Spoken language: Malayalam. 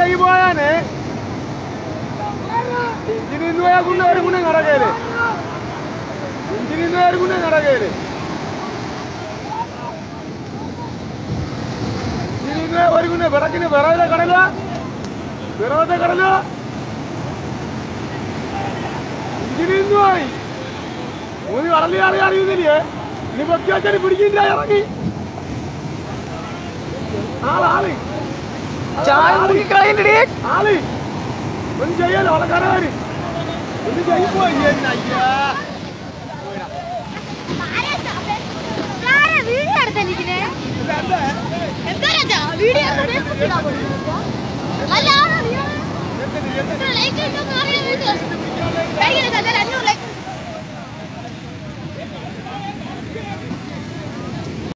ഇറങ്ങി പോയാന് ఇంజిన్ ఇందు వేయకుండా ఎరుగునే నడగేది ఇంజిన్ ఇందు ఎరుగునే నడగేది ఇంజిన్ ఇందు ఎరుగునే ಬೆಳಕಿನ ಬೆರದ ಕಡಲ ಬೆರದ ಕಡಲ ಇಂಜಿൻ ಇಂದು ആയി മൂന്ന് കടലിൽ ആളെ അറിയുന്നില്ലേ ഇനി പൊക്കി വെച്ചാൽ പിടിക്കില്ല ഇറങ്ങി ആളാള് ചായ മുങ്ങിക്കളയണ്ടേ ആള് ഒന്നും ചെയ്യാലോ വളക്കാരവര് ഒന്നും ചെയ്യുമ്പോ അയ്യാ വീഡിയോ എടുത്തല്ലേ എന്താ വീഡിയോ അല്ല ലൈക്ക് ഇട്ടോ അറിയാൻ വേണ്ടി അഞ്ഞൂറ് ലൈക്ക്